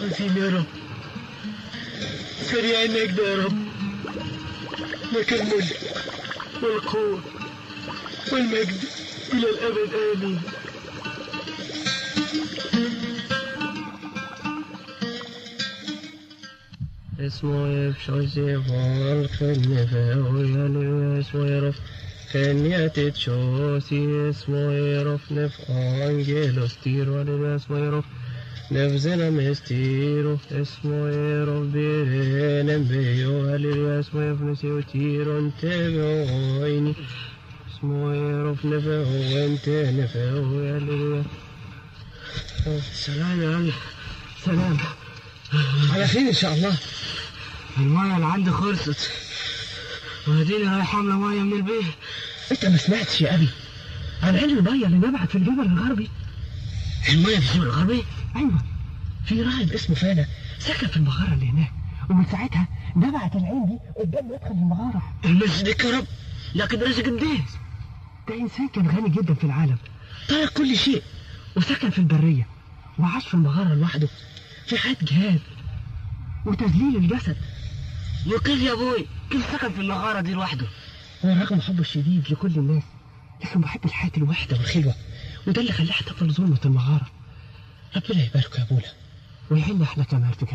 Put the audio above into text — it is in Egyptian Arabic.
عظيم يا رب سريع النجد يا رب لك الملك والقوة والمجد إلى الأبد آمين اسمه يفشوزي والخنفة ويالي اسمه يرف خنية تشوسي اسمه يرف نف أنجيلوس تيرو علي اسمه يرف نفزنا مستيرو اسمه يرف بيرين بيو علي اسمه يفنسي وتيرو انتبهوا عيني اسمه يرف نفه وانت نفه ويالي سلام يا علي سلام على خير ان شاء الله المية اللي عندي خلصت وهديني هاي حاملة مية من البيت انت ما سمعتش يا ابي عن علم الميه اللي نبعت في الجبل الغربي المية في الجبل الغربي ايوه في راهب اسمه فانا سكن في المغاره اللي هناك ومن ساعتها نبعت العين دي قدام مدخل المغاره المسجد الكرم لكن رزق مديس ده انسان كان غني جدا في العالم ترك كل شيء وسكن في البريه وعاش في المغاره لوحده في حياه جهاد وتذليل الجسد وكيف يا ابوي كيف سكن في المغارة دي لوحده ورغم حبه الشديد لكل الناس لكن بحب الحياة الوحدة والخلوة وده اللي خلاه احتفل ظلمة المغارة ربنا يبارك يا ابونا ويعيننا احنا كمان في